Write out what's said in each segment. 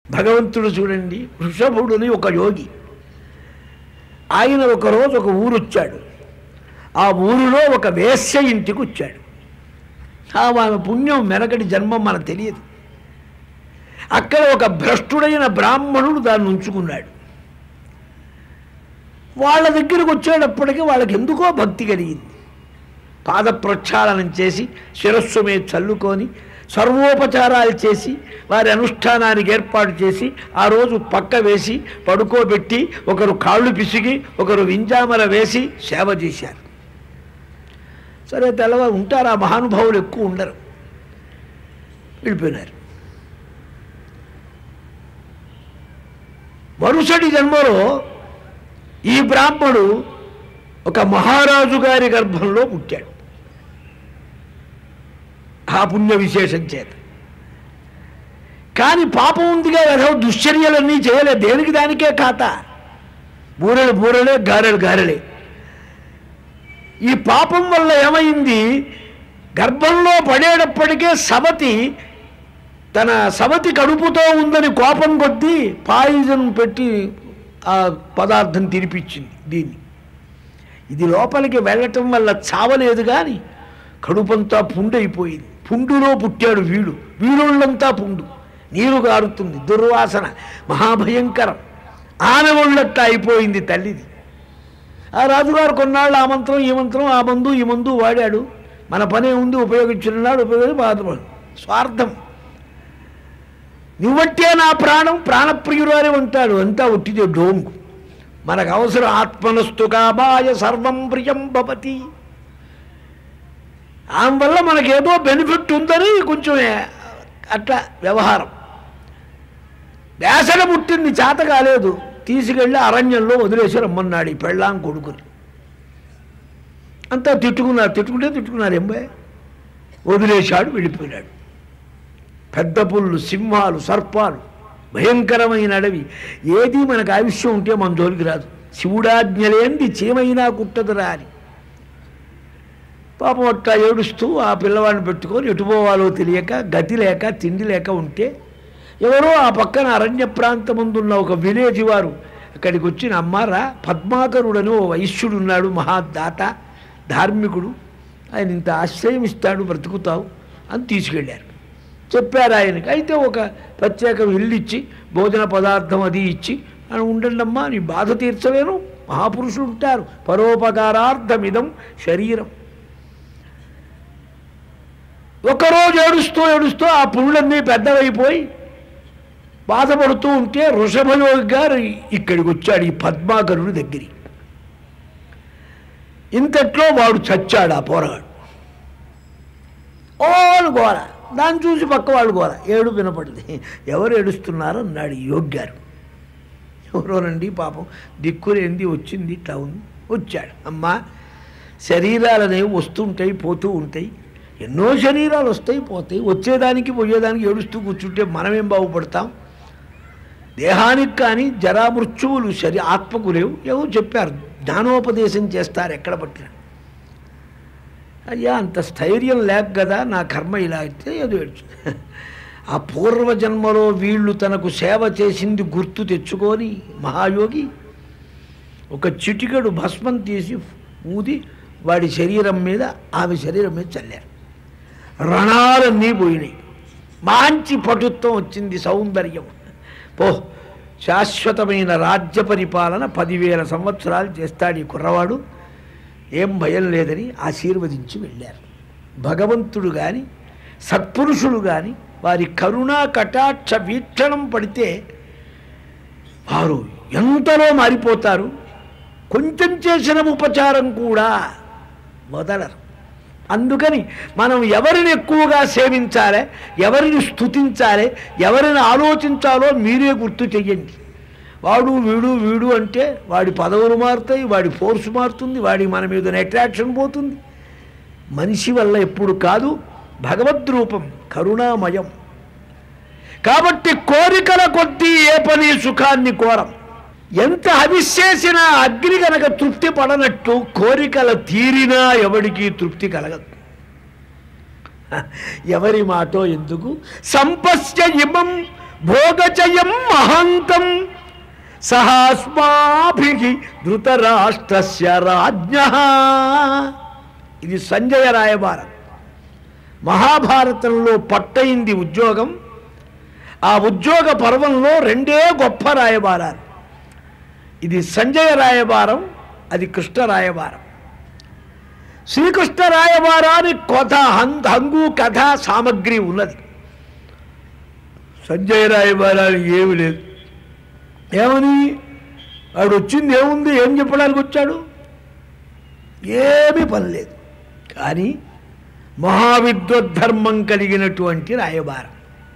భగవంతుడు చూడండి వృషభుడుని ఒక యోగి ఆయన ఒకరోజు ఒక ఊరు వచ్చాడు ఆ ఊరిలో ఒక వేశ్య ఇంటికి వచ్చాడు ఆ ఆమె పుణ్యం మెనకటి జన్మం మనకు తెలియదు అక్కడ ఒక భ్రష్టుడైన బ్రాహ్మణుడు దాన్ని ఉంచుకున్నాడు వాళ్ళ దగ్గరకు వచ్చేటప్పటికి వాళ్ళకి ఎందుకో భక్తి కలిగింది పాద ప్రక్షాళనం చేసి శిరస్సు మీద చల్లుకొని సర్వోపచారాలు చేసి వారి అనుష్ఠానానికి ఏర్పాటు చేసి ఆ రోజు పక్క వేసి పడుకోబెట్టి ఒకరు కాళ్ళు పిసిగి ఒకరు వింజామల వేసి సేవ చేశారు సరే తెల్లవ ఉంటారు ఆ మహానుభావులు ఎక్కువ ఉండరు వెళ్ళిపోయినారు మరుసటి జన్మలో ఈ బ్రాహ్మడు ఒక మహారాజు గారి గర్భంలో పుట్టాడు ఆ పుణ్య విశేషం చేత కానీ పాపం ఉందిగా ఏదో దుశ్చర్యలన్నీ చేయలే దేనికి దానికే ఖాతా బూరెలు బూరెలే గారెలు గారెలే ఈ పాపం వల్ల ఏమైంది గర్భంలో పడేటప్పటికే సవతి తన సవతి కడుపుతో ఉందని కోపం కొద్దీ పాయిజన్ పెట్టి ఆ పదార్థం తినిపించింది దీన్ని ఇది లోపలికి వెళ్ళటం వల్ల చావలేదు కానీ కడుపంతా పుండైపోయింది పుండులో పుట్టాడు వీడు వీడొళ్ళంతా పుండు నీరు గారుతుంది దుర్వాసన మహాభయంకరం ఆమె ఒళ్ళట్ట అయిపోయింది తల్లిది ఆ రాజుగారు కొన్నాళ్ళు ఆ మంత్రం ఈ మంత్రం ఆ మందు ఈ మందు వాడాడు మన పనే ఉంది ఉపయోగించున్నాడు ఉపయోగించి బాధపడు స్వార్థం నువ్వట్టే నా ప్రాణం ప్రాణప్రియురాలి ఉంటాడు అంతా ఒట్టిదే డోంగు మనకు అవసరం ఆత్మనస్తు కామాయ సర్వం ప్రియం భవతి ఆమె వల్ల మనకేదో బెనిఫిట్ ఉందని కొంచెం అట్లా వ్యవహారం వేసన పుట్టింది చేత కాలేదు తీసుకెళ్ళి అరణ్యంలో వదిలేసి రమ్మన్నాడు ఈ పెళ్ళాం కొడుకుని అంతా తిట్టుకున్నారు తిట్టుకుంటే తిట్టుకున్నారు ఎంబాయ్ వదిలేశాడు వెళ్ళిపోయినాడు పెద్ద పుల్లు సింహాలు సర్పాలు భయంకరమైన అడవి ఏది మనకు ఆయుష్యం ఉంటే మన జోలికి రాదు శివుడాజ్ఞలేంది చీమైనా కుట్టదురా అని పాపం అట్లా ఏడుస్తూ ఆ పిల్లవాడిని పెట్టుకొని ఎటు పోవాలో తెలియక గతి లేక తిండి లేక ఉంటే ఎవరో ఆ పక్కన అరణ్య ప్రాంతమందున్న ఒక విలేజ్ వారు అక్కడికి వచ్చిన అమ్మారా పద్మాకరుడని ఓ వైశ్యుడు ఉన్నాడు మహాదాత ధార్మికుడు ఆయన ఇంత ఆశ్రయం ఇస్తాడు బ్రతుకుతావు అని తీసుకెళ్ళారు చెప్పారు ఆయనకి అయితే ఒక ప్రత్యేక ఇల్లు ఇచ్చి భోజన పదార్థం అది ఇచ్చి అని ఉండండమ్మా నీ బాధ తీర్చలేను మహాపురుషులు ఉంటారు పరోపకారార్థమిదం శరీరం ఒకరోజు ఏడుస్తూ ఏడుస్తూ ఆ పుళ్ళన్నీ పెద్దవైపోయి బాధపడుతూ ఉంటే వృషభయోగి గారు ఇక్కడికి వచ్చాడు ఈ పద్మాకరుడి దగ్గరికి ఇంతట్లో వాడు చచ్చాడు ఆ పోరగాడు ఓలు గోల దాన్ని చూసి పక్క వాళ్ళు గోల ఏడు వినపడింది ఎవరు ఏడుస్తున్నారు అన్నాడు ఈ యోగ్యారు ఎవరోనండి పాపం దిక్కులేంది వచ్చింది ఇట్లా ఉంది వచ్చాడు అమ్మా శరీరాలు అనేవి వస్తుంటాయి పోతూ ఉంటాయి ఎన్నో శరీరాలు వస్తాయి పోతాయి వచ్చేదానికి పోయేదానికి ఏడుస్తూ కూర్చుంటే మనమేం బాగుపడతాం దేహానికి కానీ జరామృత్యువులు శరీ ఆత్మకు లేవు ఏవో చెప్పారు జ్ఞానోపదేశం చేస్తారు ఎక్కడ పట్టినా అయ్యా అంత స్థైర్యం లేక కదా నా కర్మ ఇలా అయితే ఏదో ఏడ్చు ఆ పూర్వజన్మలో వీళ్ళు తనకు సేవ చేసింది గుర్తు తెచ్చుకొని మహాయోగి ఒక చిటికెడు భస్మం తీసి ఊది వాడి శరీరం మీద ఆమె శరీరం మీద చల్లారు రణాలన్నీ పోయినాయి మంచి పటుత్వం వచ్చింది సౌందర్యం పో శాశ్వతమైన రాజ్య పరిపాలన పదివేల సంవత్సరాలు చేస్తాడు ఈ కుర్రవాడు ఏం భయం లేదని ఆశీర్వదించి వెళ్ళారు భగవంతుడు కానీ సత్పురుషులు కానీ వారి కరుణా కటాక్ష వీక్షణం పడితే వారు ఎంతలో మారిపోతారు కొంచెం చేసిన ఉపచారం కూడా వదలరు అందుకని మనం ఎవరిని ఎక్కువగా సేవించాలి ఎవరిని స్తుతించాలి ఎవరిని ఆలోచించాలో మీరే గుర్తు చెయ్యండి వాడు వీడు వీడు అంటే వాడి పదవులు మారుతాయి వాడి ఫోర్స్ మారుతుంది వాడి మన మీద అట్రాక్షన్ పోతుంది మనిషి వల్ల ఎప్పుడు కాదు భగవద్ రూపం కరుణామయం కాబట్టి కోరికల కొద్దీ ఏ పని సుఖాన్ని కోరం ఎంత హవిశేసిన అగ్ని కనుక తృప్తి పడనట్టు కోరికల తీరినా ఎవడికి తృప్తి కలగదు ఎవరి మాటో ఎందుకు సంపస్య ఇమం భోగచయం మహాంతం సహాస్మాభి ధృతరాష్ట్రస్య రాజ్ఞ ఇది సంజయ రాయబారం మహాభారతంలో పట్టయింది ఉద్యోగం ఆ ఉద్యోగ పర్వంలో రెండే గొప్ప రాయబారాలు ఇది సంజయ రాయబారం అది కృష్ణ రాయబారం శ్రీకృష్ణ రాయబారానికి కథ హం- హంగు కథ సామగ్రి ఉన్నది సంజయ రాయబారానికి ఏమి లేదు ఏమని వాడు వచ్చింది ఏముంది ఏం చెప్పడానికి వచ్చాడు ఏమీ పని లేదు కానీ మహావిద్వద్ధర్మం కలిగినటువంటి రాయబారం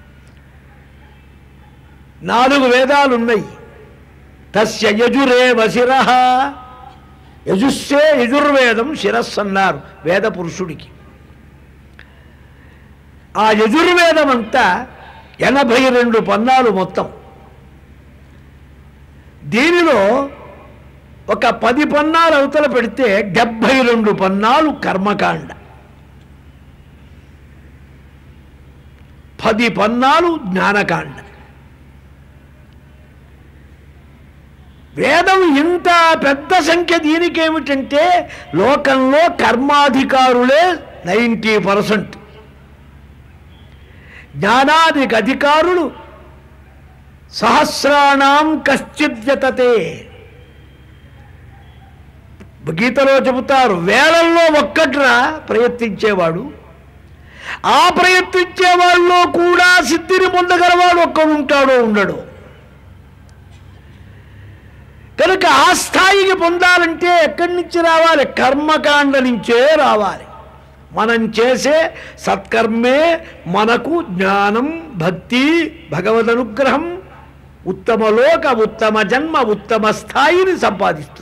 నాలుగు వేదాలు ఉన్నాయి తస్య యజురే వశిర యజుస్సే యజుర్వేదం శిరస్సు అన్నారు వేద పురుషుడికి ఆ యజుర్వేదం అంతా ఎనభై రెండు పన్నాలు మొత్తం దీనిలో ఒక పది పన్నాలు అవతల పెడితే డెబ్భై రెండు పన్నాలు కర్మకాండ పది పన్నాలు జ్ఞానకాండ వేదం ఇంత పెద్ద సంఖ్య దీనికేమిటంటే లోకంలో కర్మాధికారులే నైంటీ పర్సెంట్ జ్ఞానాదిక అధికారులు సహస్రాణం కశ్చిద్యతతే గీతలో చెబుతారు వేలల్లో ఒక్కట్రా ప్రయత్నించేవాడు ఆ ప్రయత్నించే వాళ్ళలో కూడా సిద్ధిని పొందగలవాడు ఒక్కడు ఉంటాడో ఉండడు కనుక ఆ స్థాయికి పొందాలంటే ఎక్కడి నుంచి రావాలి కర్మకాండ నుంచే రావాలి మనం చేసే సత్కర్మే మనకు జ్ఞానం భక్తి భగవద్ అనుగ్రహం ఉత్తమ లోక ఉత్తమ జన్మ ఉత్తమ స్థాయిని సంపాదిస్తుంది